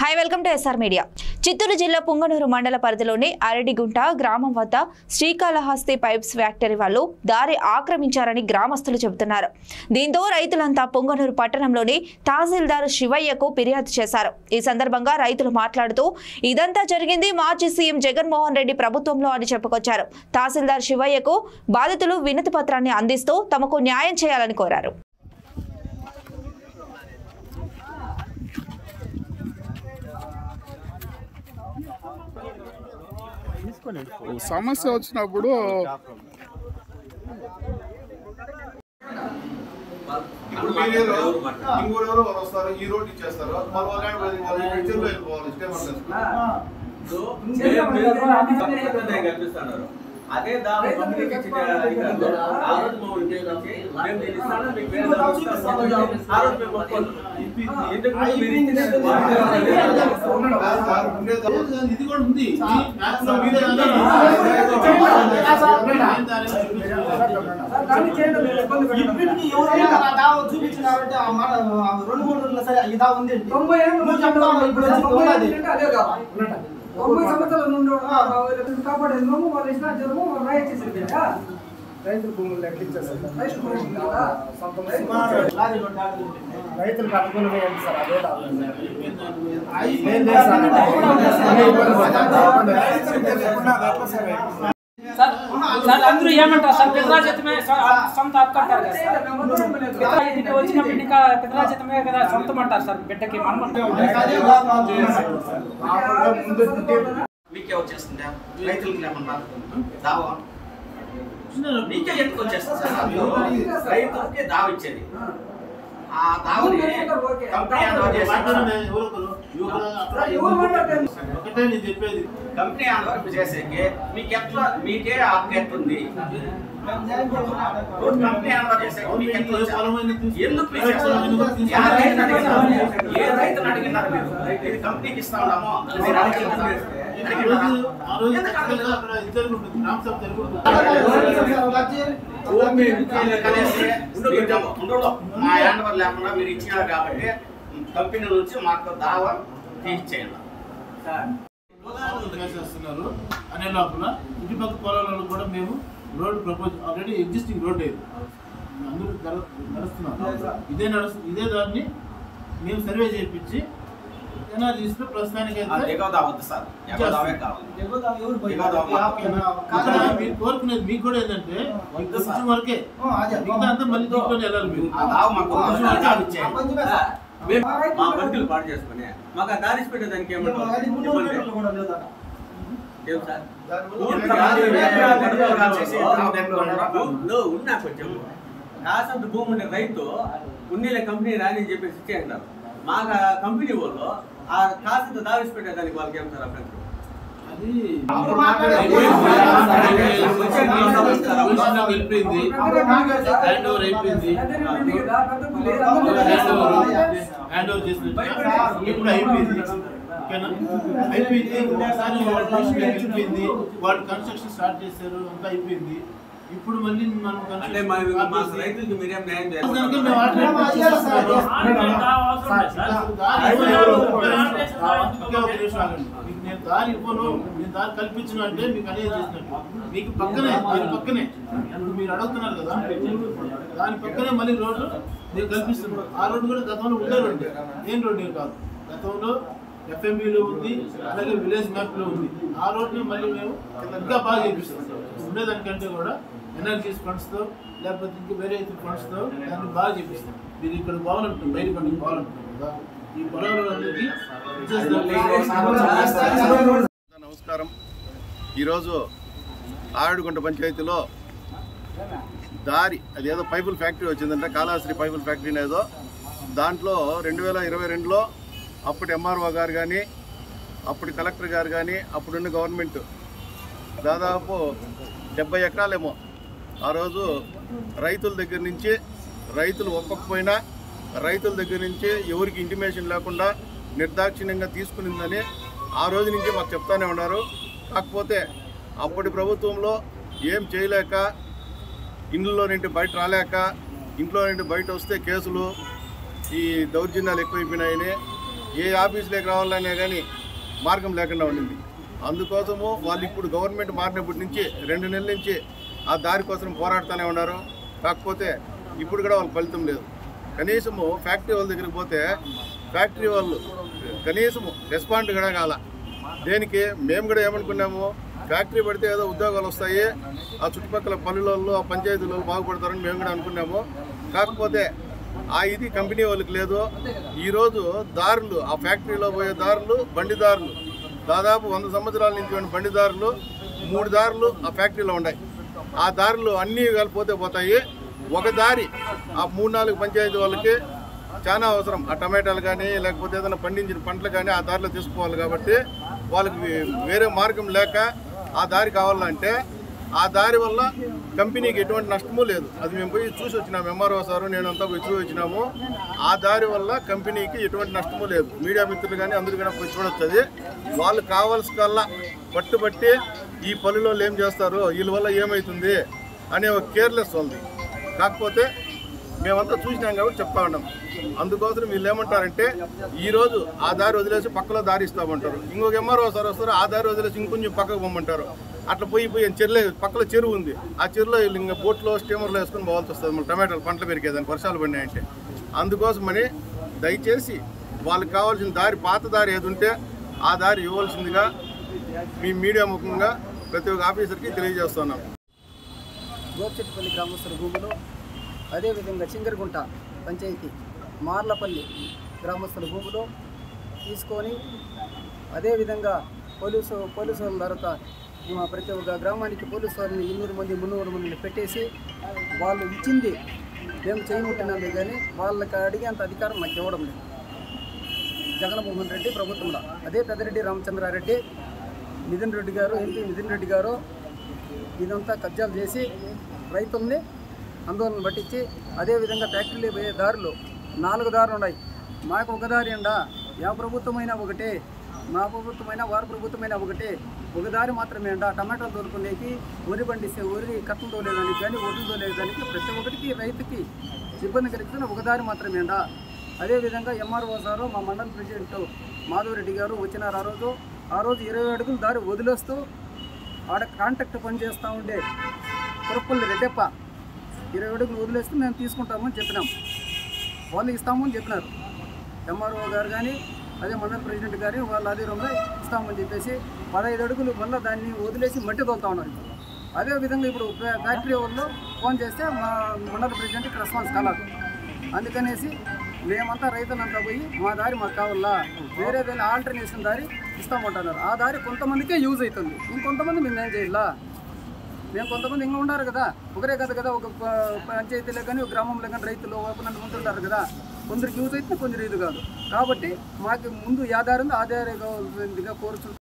High welcome to SR media Chittoor జిల్లా పుంగనూరు మండల పరిధిలోని అరడిగుంట గ్రామం వద్ద శ్రీకాళహస్తి పైప్స్ ఫ్యాక్టరీ వాళ్ళు దారి ఆక్రమించారని గ్రామస్తులు చెబుతున్నారు దీంతో రైతులంతా పుంగనూరు పట్టణంలోని తహసీల్దార్ శివయ్యకు ఫిర్యాదు చేశారు ఈ సందర్భంగా రైతులు మాట్లాడుతూ ఇదంతా జరిగింది మాజీ సీఎం జగన్మోహన్ రెడ్డి ప్రభుత్వంలో అని చెప్పుకొచ్చారు తహసీల్దార్ శివయ్యకు బాధితులు వినతి పత్రాన్ని అందిస్తూ తమకు న్యాయం చేయాలని కోరారు సమస్య వచ్చినప్పుడు ఇప్పుడు మీరేదో ఇంకోరెవరో వాళ్ళు వస్తారు ఈ రోడ్ ఇచ్చేస్తారు మరి వాళ్ళు ఏం వాళ్ళు వాళ్ళు పిక్చర్లో వెళ్ళిపోవాలి స్టే కల్పిస్తున్నారు అదే దాని కంపెనీకి ఇచ్చిన అధికారులు ఆ రోజు మమ్మల్ని తీసుకొచ్చి మేము దీన్ని ఇస్తాను మీకు వేరే దాన్ని ఇస్తాను. ఆ రోజు మేము ఒప్పుకోలేదు. ఎందుకు మీరు ఇచ్చిన ఇది కూడా ఉంది మాక్సిమం మీరే ఇప్పటికి ఎవరైనా నా దావ చూపించినారంటే ఆ మాట ఆ రెండు మూడు రోజులు సరే ఈ దావ ఉంది తొంభై ఏళ్ళు నువ్వు చెప్తావు ఇప్పుడు వచ్చి తొంభై ఉన్నది. ఏళ్ళు అంటే అదే కావాలి. తొంభై సంవత్సరాల నుండి వీళ్ళని కాపాడేందుకు వాళ్ళు ఇచ్చిన జన్మ వాళ్ళు రాయి చేసేది కదా. రైతుల భూములు లెక్కించేస్తారు రైతు భూమి కాదా? రైతు లారీలో ట్రాక్టర్లు ఉంటాయి. రైతులకు అనుకూలంగా ఏంటి సార్ అదే దావ ఉంది. సార్ సార్ అందరూ ఏమంటారు సార్ పితరాజితమే సొంత హక్కు అంటారు కదా సార్ పితరాజితకి వచ్చినప్పుడు ఇంకా పితరాజితమే కదా సొంతం అంటారు సార్ బిడ్డకి మనం మీకే వచ్చేస్తుందా రైతులకి లేకుండా దావా మీకే ఎందుకు వచ్చేస్తుంది సార్ మీరు రైతులకి దావ ఇచ్చేది ఆ దావని కంపెనీ హ్యాండ్ చేసి ఎవరు మాట్లాడతారు? ఒకటే నేను చెప్పేది కంపెనీ హ్యాండ్ ఓవర్ చేసేకి మీకు ఎట్లా మీకే హక్కు ఎట్లుంది రోడ్ కంపెనీ హ్యాండ్ ఓవర్ చేసేకి మీకు ఎట్లా వచ్చా- ఎందుకు మీకు చేస్తున్నారు? ఏ రైతుని అడిగినారు? ఏ రైతుని అడిగినారు మీరు ఇది కంపెనీకి ఇస్తా ఉన్నాము మీరు అడిగినారా? ఆ రోజు ఆ రోజు ఎందుకు ఖచ్చితంగా అడగలేదు? అక్కడ ఇద్దరు ఉంటుంది రామ్ సాబ్ జరుగుతుంది కలిసి మీరు ఉండడు. మా హ్యాండ్ ఓవర్ లేకుండా మీరు ఇచ్చినారు కాబట్టి కంపెనీ నుంచి మాకు దావా తీసేయండి చేస్తున్నారు అనే లోపల ఇటుపక్క పొలాలలో కూడా మేము road propose already existing road ఇది అందరూ నడ- నడుస్తున్నారు ఇదే నడుస్తు ఇదే దాన్ని మేము సర్వే చేయించి ఎన్ఆర్జీస్ లో ప్రస్తుతానికి ఆ దిగవ దావ వద్దు సార్ ఎగవ దావే కావాలి ఎగువ దావ ఎవరు పోయి- దిగవ దావ మాకు. ఇక్కడ మీరు కోరుకునేది మీకు కూడా ఏంటంటే కొంచెం వరకే ఆ, అదే. మిగతా అంతా మళ్ళీ తీసుకొని వెళ్ళాలి మీరు ఆ దావ మాకు కొంచెం దావ ఆ ఇచ్చేయండి. కొంచెమే సార్. మేము మా బండ్లు పాడు చేసుకుని మాకు ఆ దారి పెట్టేదానికి అది మున్నూరు ఏమంటారు మీటర్లు కూడా లేదట. ఏం సార్ ఉన్నా కొంచెం కాసంత భూమి ఉండే రైతు ఉన్నీళ్ళ కంపెనీ రాని చెప్పేసి ఇచ్చేయంటారు మాకు ఆ కంపెనీ వాళ్ళు ఆ కాసంత దావిసి పెట్టేదానికి వాళ్ళకి ఏం సార్ అభ్యంతరం అది అప్పుడు మాట్లాడే- వెళ్ళిపోయింది హ్యాండ్ ఓవర్ అయిపోయింది పెద్ద కదా, పెద్ద పులి, హ్యాండ్ అందరూ ఓవర్ తెలుసు. హ్యాండ్ ఓవర్ చేసినట్టుగా ఇప్పుడు అయిపోయింది ఓకేనా అయిపోయింది ఒకసారి వాళ్ళ పొజిషన్ వెళ్ళిపోయింది వాళ్ళు కన్స్ట్రక్షన్ స్టార్ట్ చేశారు అంతా అయిపోయింది ఇప్పుడు మళ్ళీ మనం అంటే మా మా రైతులకి మీరేం న్యాయం చేయాలి దానికి మేము ఆల్టర్నేట్ చేస్తున్నాము. దారి ఇవ్వను. ఒకే ఒక నిమిషం ఆగండి. మీకు నేను దారి ఇవ్వను నేను దారి కల్పించను అంటే మీకు అనేది చేసినట్టు మీకు పక్కనే దీని పక్కనే ఇప్పుడు మీరు అడుగుతున్నారు కదా దాని పక్కనే మళ్ళీ రోడ్డు నేను కల్పిస్తున్నాను ఆ రోడ్డు కూడా గతంలో ఉండే రోడ్డు మెయిన్ రోడ్డు ఏం కాదు గతంలో ఎఫ్ఎంబిలో ఉంది అలాగే విలేజ్ మ్యాప్ లో ఉంది ఆ రోడ్ని మళ్ళీ మేము ఇంకా బాగా చేపిస్తాం ఉండేదానికంటే కూడా ఎనర్జీస్ ఫండ్స్ తో లేకపోతే ఇంకా వేరే ఫండ్స్ తో దాన్ని బాగా చేపిస్తాం మీరు ఇక్కడ బాగాలంటున్నారు బయట పండుగ బాగాలంటున్నారు కదా ఈ పొలంలోకి నమస్కారం ఈరోజు ఆరుడుగుంట పంచాయతీలో దారి అదేదో పైపుల్ ఫ్యాక్టరీ వచ్చిందంటే కాళహస్త్రి పైపుల్ ఫ్యాక్టరీ ఏదో దాంట్లో రెండు వేల ఇరవై రెండులో అప్పటి ఎంఆర్ఓ గారు కానీ అప్పటి కలెక్టర్ గారు కానీ అప్పుడున్న గవర్నమెంట్ దాదాపు డెబ్బై ఎకరాలేమో ఆ రోజు రైతుల దగ్గర నుంచి రైతులు ఒక్కొక్కపోయినా రైతుల దగ్గర నుంచి ఎవరికి ఇంటిమేషన్ లేకుండా నిర్దాక్షిణ్యంగా తీసుకునిందని ఆ రోజు నుంచి మాకు చెప్తానే ఉన్నారు కాకపోతే అప్పటి ప్రభుత్వంలో ఏం చేయలేక ఇండ్లలో నుండి బయట రాలేక ఇంట్లో నుండి బయట వస్తే కేసులు ఈ దౌర్జన్యాలు ఎక్కువైపోయినాయని ఏ ఆఫీసులోకి రావాలనే కానీ మార్గం లేకుండా ఉండింది అందుకోసము వాళ్ళు ఇప్పుడు గవర్నమెంట్ మారినప్పటి నుంచి రెండు నెలల నుంచి ఆ దారి కోసం పోరాడుతూనే ఉన్నారు కాకపోతే ఇప్పుడు కూడా వాళ్ళకి ఫలితం లేదు కనీసము ఫ్యాక్టరీ వాళ్ళ దగ్గరికి పోతే ఫ్యాక్టరీ వాళ్ళు కనీసము రెస్పాండ్ కూడా కాల దేనికి మేము కూడా ఏమనుకున్నాము ఫ్యాక్టరీ పడితే ఏదో ఉద్యోగాలు వస్తాయి ఆ చుట్టుపక్కల పల్లెలలో ఆ పంచాయతీలలో బాగుపడతారని మేము కూడా అనుకున్నాము కాకపోతే ఆ ఇది కంపెనీ వాళ్ళకి లేదు ఈరోజు దారులు ఆ ఫ్యాక్టరీలో పోయే దారులు బండిదారులు దాదాపు వంద సంవత్సరాల నుంచి ఉన్న బండిదారులు మూడు దారులు ఆ ఫ్యాక్టరీలో ఉన్నాయి ఆ దారులు అన్నీ కలిపోతే పోతాయి ఒక దారి ఆ మూడు నాలుగు పంచాయతీ వాళ్ళకి చాలా అవసరం ఆ టమాటాలు కానీ లేకపోతే ఏదైనా పండించిన పంటలు కానీ ఆ దారిలో తీసుకోవాలి కాబట్టి వాళ్ళకి వేరే మార్గం లేక ఆ దారి కావాలంటే ఆ దారి వల్ల కంపెనీకి ఎటువంటి నష్టము లేదు అది మేము పోయి చూసి వచ్చినాము ఎంఆర్ఓ సారు నేను అంతా పోయి చూసి వచ్చినాము ఆ దారి వల్ల కంపెనీకి ఎటువంటి నష్టము లేదు మీడియా మిత్రులు కానీ అందరూ కూడా పోయి చూడొచ్చు అది వాళ్ళు కావాల్సిన పట్టుబట్టి ఈ పనులు ఏం చేస్తారు వీళ్ళ వల్ల ఏమవుతుంది అనే ఒక కేర్లెస్ వాళ్ళది కాకపోతే మేమంతా చూసినాం కాబట్టి చెప్తా ఉన్నాం అందుకోసం వీళ్ళు ఏమంటారంటే ఈరోజు ఆ దారి వదిలేసి పక్కలో దారి ఇస్తామంటారు ఇంకొక ఎంఆర్ఓ సార్ వస్తారు ఆ దారి వదిలేసి ఇంకొంచెం పక్కకు పొమ్మంటారు అట్లా పోయి పోయి చెరులే పక్కలో చెరువు ఉంది ఆ చెరువులో వీళ్ళు ఇంకా బోట్లో స్టీమర్లో వేసుకొని పోవాల్సి వస్తుంది మళ్ళీ టమాటాలు పంటలు పెరిగేదానికి వర్షాలు పడినాయంటే అందుకోసమని దయచేసి వాళ్ళకి కావాల్సిన దారి పాత దారి ఏది ఉంటే ఆ దారి ఇవ్వాల్సిందిగా మీ మీడియా ముఖంగా ప్రతి ఒక్క ఆఫీసర్కి తెలియజేస్తున్నాం గోపిచెట్టుపల్లి గ్రామస్తుల భూములు అదేవిధంగా చింగరగుంట పంచాయతీ మార్లపల్లి గ్రామస్తుల భూములు తీసుకొని అదేవిధంగా పోలీసు పోలీసు వాళ్ళ తర్వాత మా ప్రతి ఒక్క గ్రామానికి పోలీసు వారిని ఇన్నూరు మంది మున్నూరు మందిని పెట్టేసి వాళ్ళు ఇచ్చింది మేము చేయముట్టినామే కానీ వాళ్ళకి అడిగేంత అధికారం మాకు ఇవ్వడం లేదు జగన్మోహన్ రెడ్డి ప్రభుత్వంలో అదే పెద్దరెడ్డి రామచంద్రారెడ్డి నితిన్ రెడ్డి గారు ఎంపీ నితిన్ రెడ్డి గారు ఇదంతా కబ్జాలు చేసి రైతుల్ని ఆందోళన పట్టించి అదేవిధంగా ఫ్యాక్టరీలు పోయే దారులు నాలుగు దారులు ఉన్నాయి మాకు ఒక దారి అండా యా ప్రభుత్వమైనా ఒకటే మా ప్రభుత్వమైనా వారి ప్రభుత్వమైనా ఒకటే ఒక దారి మాత్రమే అండా టమాటాలు తోలుకునేకి వరి పండిస్తే వరి కట్టలు తోలేదానికి కానీ ఒడ్లు తోలేదానికి ప్రతి ఒక్కటికి రైతుకి ఇబ్బంది కలిగిస్తున్న ఒక దారి మాత్రమే అండా అదేవిధంగా ఎంఆర్ఓ సారు మా మండల ప్రెసిడెంట్ మాధవరెడ్డి గారు వచ్చినారు ఆ రోజు ఆ రోజు ఇరవై అడుగులు దారి వదిలేస్తూ ఆడ కాంట్రాక్ట్ పని చేస్తూ ఉండే కురపల్లి రెడ్డప్ప ఇరవై అడుగులు వదిలేస్తే మేము తీసుకుంటామని చెప్పినాం వాళ్ళు ఇస్తామని చెప్పినారు ఎంఆర్ఓ గారు కానీ అదే మండల ప్రెసిడెంట్ గారి వాళ్ళ ఆధ్వర్యంలో ఇస్తామని చెప్పేసి పదహైదు అడుగులు మళ్ళీ దాన్ని వదిలేసి మట్టి తోలుతా ఉన్నారు ఇప్పుడు అదే విధంగా ఇప్పుడు ఫ్యా- ఫ్యాక్టరీ వాళ్ళు ఫోన్ చేస్తే మా మండల ప్రెసిడెంట్కి రెస్పాన్స్ కాలేదు అందుకనేసి మేమంతా రైతులంతా పోయి మా దారి మాకు కావాలా వేరే వేరే ఆల్టర్నేషన్ దారి ఇస్తామంటున్నారు ఆ దారి కొంతమందికే యూజ్ అవుతుంది ఇంకొంతమంది మేము ఏం చేయాలా మేము కొంతమంది ఇంకా ఉన్నారు కదా ఒకరే కదా కదా ఒక ప- పంచాయతీలో కానీ ఒక గ్రామంలో కానీ రైతులు ఒక పన్నెండు మంది ఉంటారు కదా కొందరికి యూజ్ అయితే కొందరు ఇది కాదు కాబట్టి మాకు ముందు యాదారు ఉంది ఆధారే కావాల్సిందిగా కోరుచు